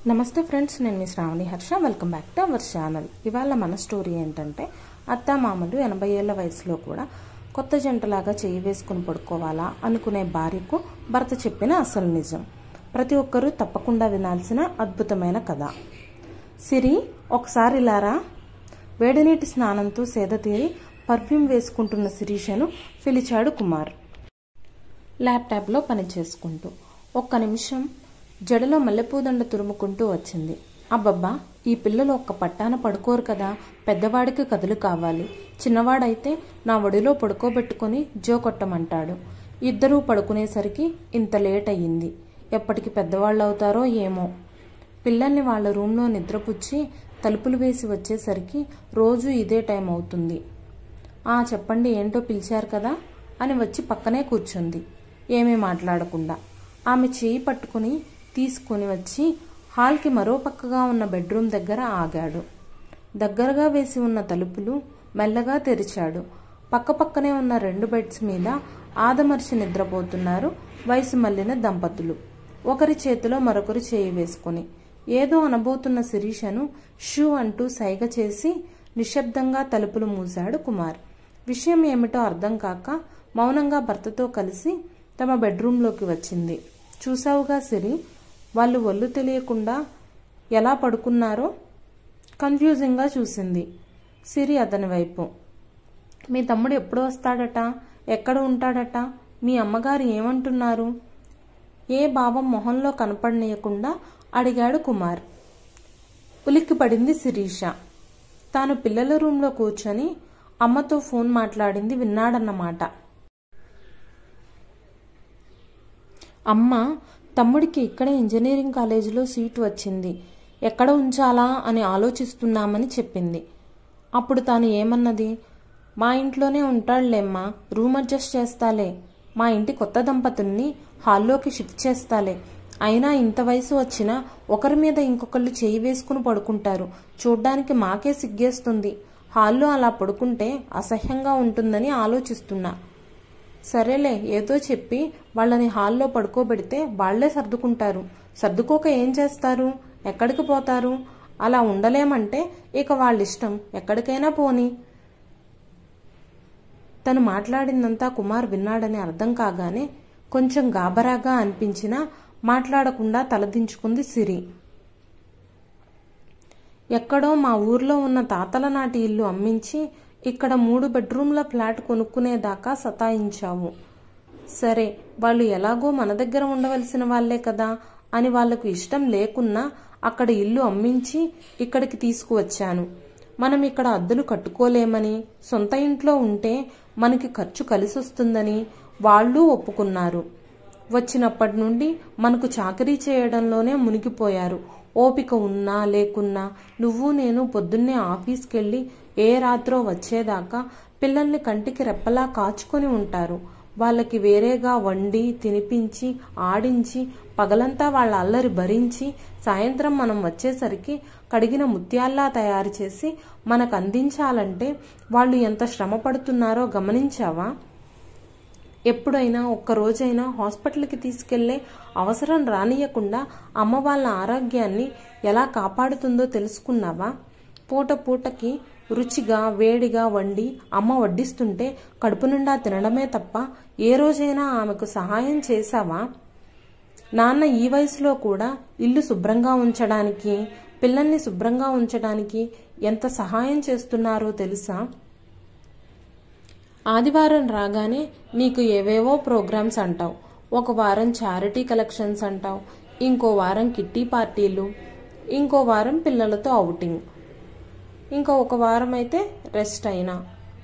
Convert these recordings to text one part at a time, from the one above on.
నమస్తే ఫ్రెండ్స్ నేను మీ Sravani Harsha welcome back to our channel ఇవాళ మన స్టోరీ ఏంటంటే అత్త మామలు ఎనభై ఏళ్ల వయసులో కూడా కొత్త జంటలాగా చేయి వేసుకుని పడుకోవాలా అనుకునే భార్యకు భర్త చెప్పిన అసలు నిజం ప్రతి ఒక్కరూ తప్పకుండా వినాల్సిన అద్భుతమైన కథ సిరి ఒకసారి ఇలారా వేడినీటి స్నానంతో సేద తీరి పర్ఫ్యూమ్ వేసుకుంటున్న శిరీషను పిలిచాడు కుమార్ ల్యాప్టాప్లో పని చేసుకుంటూ ఒక్క నిమిషం జడలో మల్లెపూదండ తురుముకుంటూ వచ్చింది అబ్బబ్బా ఈ పిల్లలు ఒక్క పట్టాన పడుకోరు కదా పెద్దవాడికి కథలు కావాలి చిన్నవాడైతే నా ఒడిలో పడుకోబెట్టుకుని జో కొట్టమంటాడు ఇద్దరూ పడుకునేసరికి ఇంత లేట్ అయ్యింది ఎప్పటికి పెద్దవాళ్ళు అవుతారో ఏమో పిల్లల్ని వాళ్ళ రూమ్లో నిద్రపుచ్చి తలుపులు వేసి వచ్చేసరికి రోజు ఇదే టైం అవుతుంది ఆ చెప్పండి ఏంటో పిలిచారు కదా అని వచ్చి పక్కనే కూర్చుంది ఏమీ మాట్లాడకుండా ఆమె చేయి పట్టుకుని తీసుకుని వచ్చి హాల్కి మరో పక్కగా ఉన్న బెడ్రూమ్ దగ్గర ఆగాడు దగ్గరగా వేసి ఉన్న తలుపులు మెల్లగా తెరిచాడు పక్కపక్కనే ఉన్న రెండు బెడ్స్ మీద ఆదమర్చి నిద్రపోతున్నారు వయసు మళ్లిన దంపతులు ఒకరి చేతిలో మరొకరు చేయి వేసుకుని ఏదో అనబోతున్న శిరీషను షూ అంటూ సైగ చేసి నిశ్శబ్దంగా తలుపులు మూశాడు కుమార్ విషయం ఏమిటో అర్థం కాక మౌనంగా భర్తతో కలిసి తమ బెడ్రూంలోకి వచ్చింది చూసావుగా సిరి వాళ్ళు ఒళ్ళు తెలియకుండా ఎలా పడుకున్నారో కన్ఫ్యూజింగ్గా చూసింది సిరి అతని వైపు మీ తమ్ముడు ఎప్పుడు వస్తాడట ఎక్కడ ఉంటాడట మీ అమ్మగారు ఏమంటున్నారు ఏ భావం మొహంలో కనపడనీయకుండా అడిగాడు కుమార్ ఉలిక్కి పడింది శిరీష తాను పిల్లల రూంలో కూర్చొని అమ్మతో ఫోన్ మాట్లాడింది విన్నాడన్నమాట అమ్మ తమ్ముడికి ఇక్కడే ఇంజనీరింగ్ కాలేజీలో సీటు వచ్చింది ఎక్కడ ఉంచాలా అని ఆలోచిస్తున్నామని చెప్పింది అప్పుడు తాను ఏమన్నది మా ఇంట్లోనే ఉంటాడులేమ్మా రూమ్ అడ్జస్ట్ చేస్తాలే మా ఇంటి కొత్త దంపతుల్ని హాల్లోకి షిఫ్ట్ చేస్తాలే అయినా ఇంత వయసు వచ్చినా ఒకరి మీద ఇంకొకళ్ళు చేయి వేసుకుని పడుకుంటారు చూడ్డానికి మాకే సిగ్గేస్తుంది హాల్లో అలా పడుకుంటే అసహ్యంగా ఉంటుందని ఆలోచిస్తున్నా సరేలే ఏదో చెప్పి వాళ్ళని హాల్లో పడుకోబెడితే వాళ్లే సర్దుకుంటారు సర్దుకోక ఏం చేస్తారు ఎక్కడికి పోతారు అలా ఉండలేమంటే ఇక వాళ్ళిష్టం ఎక్కడికైనా పోని తను మాట్లాడిందంతా కుమార్ విన్నాడని అర్థం కాగానే కొంచెం గాబరాగా అనిపించినా మాట్లాడకుండా తలదించుకుంది సిరి ఎక్కడో మా ఊర్లో ఉన్న తాతల నాటి ఇల్లు అమ్మించి ఇక్కడ మూడు బెడ్రూమ్ల ఫ్లాట్ కొనుక్కునేదాకా సతాయించావు సరే వాళ్ళు ఎలాగో మన దగ్గర ఉండవలసిన వాళ్లే కదా అని వాళ్లకు ఇష్టం లేకున్నా అక్కడ ఇల్లు అమ్మించి ఇక్కడికి తీసుకువచ్చాను మనం ఇక్కడ అద్దెలు కట్టుకోలేమని సొంత ఇంట్లో ఉంటే మనకి ఖర్చు కలిసొస్తుందని వాళ్ళు ఒప్పుకున్నారు వచ్చినప్పటి నుండి మనకు చాకరీ చేయడంలోనే మునిగిపోయారు ఓపిక ఉన్నా లేకున్నా నువ్వు నేను పొద్దున్నే ఆఫీస్కెళ్ళి ఏ రాత్రో వచ్చేదాకా పిల్లల్ని కంటికి రెప్పలా కాచుకొని ఉంటారు వాళ్ళకి వేరేగా వండి తినిపించి ఆడించి పగలంతా వాళ్ళ అల్లరి భరించి సాయంత్రం మనం వచ్చేసరికి కడిగిన ముత్యాల్లా తయారు చేసి మనకు అందించాలంటే వాళ్ళు ఎంత శ్రమ పడుతున్నారో గమనించావా ఎప్పుడైనా ఒక్కరోజైనా హాస్పిటల్కి తీసుకెళ్లే అవసరం రానియకుండా అమ్మ వాళ్ళ ఆరోగ్యాన్ని ఎలా కాపాడుతుందో తెలుసుకున్నావా పూట పూటకి రుచిగా వేడిగా వండి అమ్మ వడ్డిస్తుంటే కడుపు నిండా తినడమే తప్ప ఏ రోజైనా ఆమెకు సహాయం చేశావా నాన్న ఈ వయసులో కూడా ఇల్లు శుభ్రంగా ఉంచడానికి పిల్లల్ని శుభ్రంగా ఉంచడానికి ఎంత సహాయం చేస్తున్నారో తెలుసా ఆదివారం రాగానే నీకు ఏవేవో ప్రోగ్రామ్స్ అంటావు ఒక వారం చారిటీ కలెక్షన్స్ అంటావు ఇంకో వారం కిట్టి పార్టీలు ఇంకో వారం పిల్లలతో అవుటింగ్ ఇంకో ఒక వారం అయితే రెస్ట్ అయినా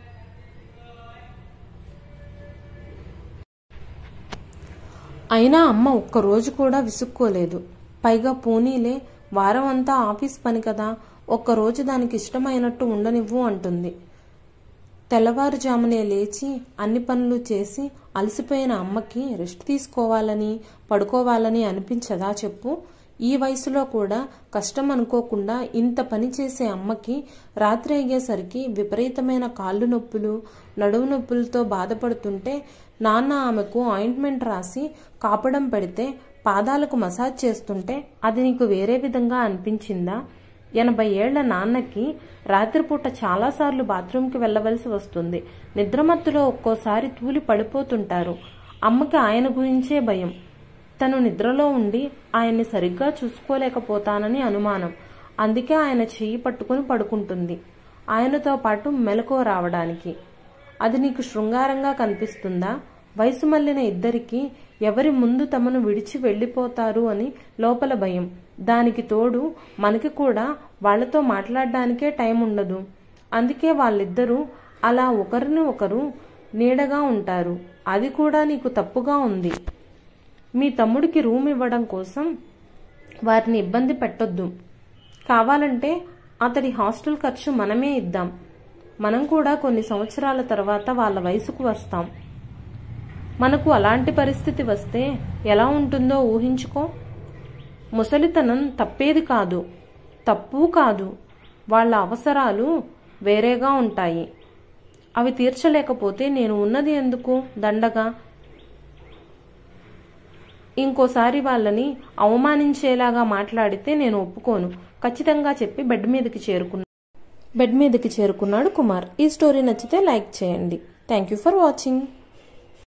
అయినా అమ్మ ఒక్కరోజు కూడా విసుక్కోలేదు పైగా పోనీలే వారం అంతా ఆఫీస్ పని కదా ఒక్కరోజు దానికి ఇష్టమైనట్టు ఉండనివ్వు అంటుంది తెల్లవారుజామునే లేచి అన్ని పనులు చేసి అలసిపోయిన అమ్మకి రెస్ట్ తీసుకోవాలని పడుకోవాలని అనిపించదా చెప్పు ఈ వయసులో కూడా కష్టం అనుకోకుండా ఇంత పని చేసే అమ్మకి రాత్రి అయ్యేసరికి విపరీతమైన కాళ్ళు నొప్పులు నడుము నొప్పులతో బాధపడుతుంటే నాన్న ఆమెకు ఆయింట్మెంట్ రాసి కాపడం పెడితే పాదాలకు మసాజ్ చేస్తుంటే అది నీకు వేరే విధంగా అనిపించిందా ఎనభై ఏళ్ల నాన్నకి రాత్రిపూట చాలాసార్లు బాత్రూంకి వెళ్ళవలసి వస్తుంది నిద్రమత్తులో ఒక్కోసారి తూలి పడిపోతుంటారు అమ్మకి ఆయన గురించే భయం తను నిద్రలో ఉండి ఆయన్ని సరిగ్గా చూసుకోలేకపోతానని అనుమానం అందుకే ఆయన చెయ్యి పట్టుకుని పడుకుంటుంది ఆయనతో పాటు మెలకువ రావడానికి అది నీకు శృంగారంగా కనిపిస్తుందా వయసు మళ్లిన ఇద్దరికి ఎవరి ముందు తమను విడిచి వెళ్ళిపోతారు అని లోపల భయం దానికి తోడు మనకి కూడా వాళ్లతో మాట్లాడడానికే టైం ఉండదు అందుకే వాళ్ళిద్దరూ అలా ఒకరిని ఒకరు నీడగా ఉంటారు అది కూడా నీకు తప్పుగా ఉంది మీ తమ్ముడికి రూమ్ ఇవ్వడం కోసం వారిని ఇబ్బంది పెట్టొద్దు కావాలంటే అతడి హాస్టల్ ఖర్చు మనమే ఇద్దాం మనం కూడా కొన్ని సంవత్సరాల తర్వాత వాళ్ళ వయసుకు వస్తాం మనకు అలాంటి పరిస్థితి వస్తే ఎలా ఉంటుందో ఊహించుకో ముసలితనం తప్పేది కాదు తప్పు కాదు వాళ్ళ అవసరాలు వేరేగా ఉంటాయి అవి తీర్చలేకపోతే నేను ఉన్నది ఎందుకు దండగా ఇంకోసారి వాళ్ళని అవమానించేలాగా మాట్లాడితే నేను ఒప్పుకోను ఖచ్చితంగా చెప్పి బెడ్ మీదకి చేరుకున్నా బెడ్ మీదకి చేరుకున్నాడు కుమార్ ఈ స్టోరీ నచ్చితే లైక్ చేయండి థ్యాంక్ యూ ఫర్ వాచింగ్